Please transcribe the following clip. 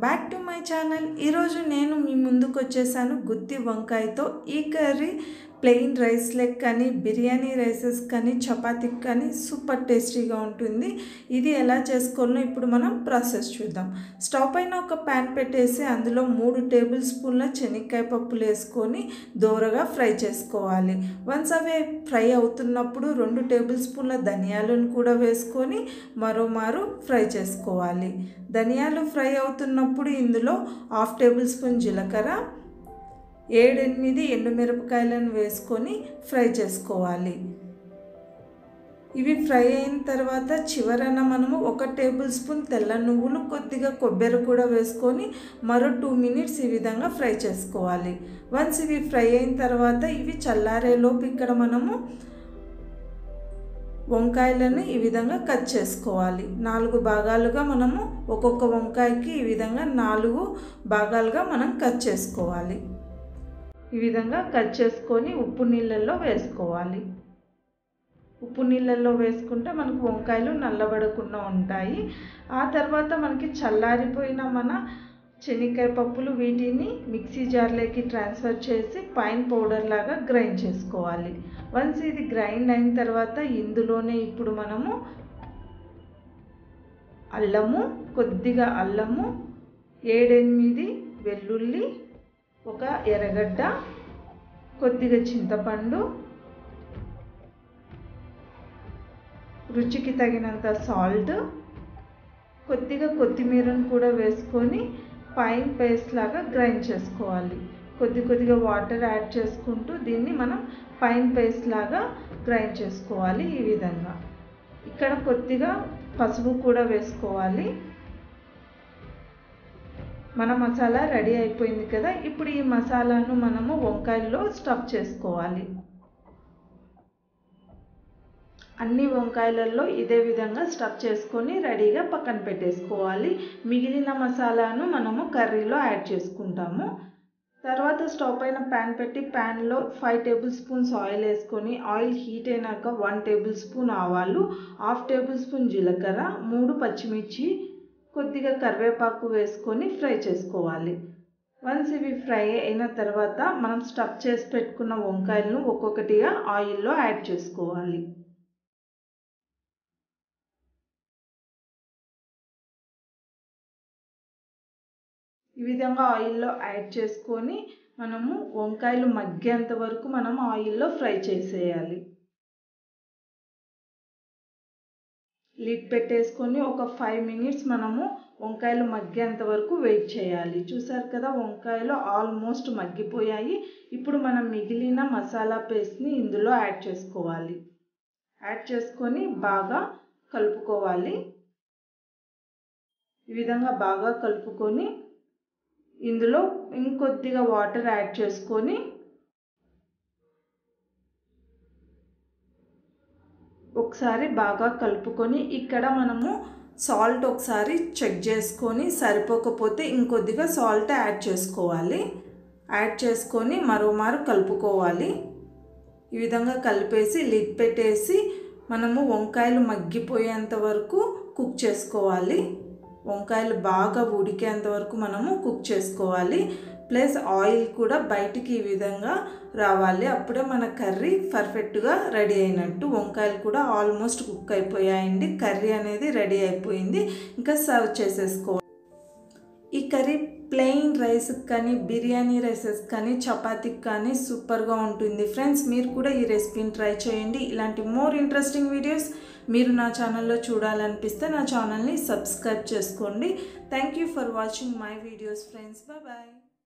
back to my channel ఈరోజు నేను మీ ముందుకు వచ్చేసాను గుత్తి వంకాయతో ఈ కర్రీ ప్లెయిన్ రైస్ లెక్ కానీ బిర్యానీ రైసెస్ కానీ చపాతీకి కానీ సూపర్ టేస్టీగా ఉంటుంది ఇది ఎలా చేసుకోవాలో ఇప్పుడు మనం ప్రాసెస్ చూద్దాం స్టవ్ పైన ఒక ప్యాన్ పెట్టేసి అందులో మూడు టేబుల్ స్పూన్ల శనక్కాయ పప్పులు వేసుకొని దోరగా ఫ్రై చేసుకోవాలి వన్స్ అవి ఫ్రై అవుతున్నప్పుడు రెండు టేబుల్ స్పూన్ల ధనియాలను కూడా వేసుకొని మరోమారు ఫ్రై చేసుకోవాలి ధనియాలు ఫ్రై అవుతున్నప్పుడు ఇందులో హాఫ్ టేబుల్ స్పూన్ జీలకర్ర ఏడెనిమిది ఎండుమిరపకాయలను వేసుకొని ఫ్రై చేసుకోవాలి ఇవి ఫ్రై అయిన తర్వాత చివరన మనము ఒక టేబుల్ స్పూన్ తెల్ల నువ్వులు కొద్దిగా కొబ్బరి కూడా వేసుకొని మరో టూ మినిట్స్ ఈ విధంగా ఫ్రై చేసుకోవాలి వన్స్ ఇవి ఫ్రై అయిన తర్వాత ఇవి చల్లారేలోపు ఇక్కడ మనము వంకాయలను ఈ విధంగా కట్ చేసుకోవాలి నాలుగు భాగాలుగా మనము ఒక్కొక్క వంకాయకి ఈ విధంగా నాలుగు భాగాలుగా మనం కట్ చేసుకోవాలి ఈ విధంగా కట్ చేసుకొని ఉప్పు నీళ్ళల్లో వేసుకోవాలి ఉప్పు నీళ్ళల్లో వేసుకుంటే మనకు వంకాయలు నల్లబడకుండా ఉంటాయి ఆ తర్వాత మనకి చల్లారిపోయిన మన శనక్కాయ పప్పులు వీటిని మిక్సీ జార్లోకి ట్రాన్స్ఫర్ చేసి పైన్ పౌడర్ లాగా గ్రైండ్ చేసుకోవాలి వన్స్ ఇది గ్రైండ్ అయిన తర్వాత ఇందులోనే ఇప్పుడు మనము అల్లము కొద్దిగా అల్లము ఏడెనిమిది వెల్లుల్లి ఒక ఎర్రగడ్డ కొద్దిగా చింతపండు రుచికి తగినంత సాల్ట్ కొద్దిగా కొత్తిమీరను కూడా వేసుకొని ఫైన్ పేస్ట్ లాగా గ్రైండ్ చేసుకోవాలి కొద్ది కొద్దిగా వాటర్ యాడ్ చేసుకుంటూ దీన్ని మనం ఫైన్ పేస్ట్ లాగా గ్రైండ్ చేసుకోవాలి ఈ విధంగా ఇక్కడ కొద్దిగా పసుపు కూడా వేసుకోవాలి మన మసాలా రెడీ అయిపోయింది కదా ఇప్పుడు ఈ మసాలాను మనము వంకాయల్లో స్టఫ్ చేసుకోవాలి అన్ని వంకాయలలో ఇదే విధంగా స్టఫ్ చేసుకొని రెడీగా పక్కన పెట్టేసుకోవాలి మిగిలిన మసాలాను మనము కర్రీలో యాడ్ చేసుకుంటాము తర్వాత స్టవ్ పైన ప్యాన్ పెట్టి ప్యాన్లో ఫైవ్ టేబుల్ స్పూన్స్ ఆయిల్ వేసుకొని ఆయిల్ హీట్ అయినాక వన్ టేబుల్ స్పూన్ ఆవాలు హాఫ్ టేబుల్ స్పూన్ జీలకర్ర మూడు పచ్చిమిర్చి కొద్దిగా కరివేపాకు వేసుకొని ఫ్రై చేసుకోవాలి వన్స్ ఇవి ఫ్రై అయిన తర్వాత మనం స్టఫ్ చేసి పెట్టుకున్న వంకాయలను ఒక్కొక్కటిగా ఆయిల్లో యాడ్ చేసుకోవాలి ఈ విధంగా ఆయిల్లో యాడ్ చేసుకొని మనము వంకాయలు మగ్గేంత వరకు మనం ఆయిల్లో ఫ్రై చేసేయాలి లిడ్ పెట్టేసుకొని ఒక ఫైవ్ మినిట్స్ మనము వంకాయలు మగ్గేంత వరకు వెయిట్ చేయాలి చూసారు కదా వంకాయలు ఆల్మోస్ట్ మగ్గిపోయాయి ఇప్పుడు మనం మిగిలిన మసాలా పేస్ట్ని ఇందులో యాడ్ చేసుకోవాలి యాడ్ చేసుకొని బాగా కలుపుకోవాలి ఈ విధంగా బాగా కలుపుకొని ఇందులో ఇంకొద్దిగా వాటర్ యాడ్ చేసుకొని ఒకసారి బాగా కలుపుకొని ఇక్కడ మనము సాల్ట్ ఒకసారి చెక్ చేసుకొని సరిపోకపోతే ఇంకొద్దిగా సాల్ట్ యాడ్ చేసుకోవాలి యాడ్ చేసుకొని మరోమారు కలుపుకోవాలి ఈ విధంగా కలిపేసి లిడ్ పెట్టేసి మనము వంకాయలు మగ్గిపోయేంత వరకు కుక్ చేసుకోవాలి వంకాయలు బాగా ఉడికేంత వరకు మనము కుక్ చేసుకోవాలి ప్లస్ ఆయిల్ కూడా బయటికి ఈ విధంగా రావాలి అప్పుడే మన కర్రీ పర్ఫెక్ట్గా రెడీ అయినట్టు వంకాయలు కూడా ఆల్మోస్ట్ కుక్ అయిపోయాయండి కర్రీ అనేది రెడీ అయిపోయింది ఇంకా సర్వ్ చేసేసుకోవాలి ఈ కర్రీ ప్లెయిన్ రైస్కి కానీ బిర్యానీ రైసెస్ కానీ చపాతీకి కానీ సూపర్గా ఉంటుంది ఫ్రెండ్స్ మీరు కూడా ఈ రెసిపీని ట్రై చేయండి ఇలాంటి మోర్ ఇంట్రెస్టింగ్ వీడియోస్ మీరు నా ఛానల్లో చూడాలనిపిస్తే నా ఛానల్ని సబ్స్క్రైబ్ చేసుకోండి thank you for watching my videos friends bye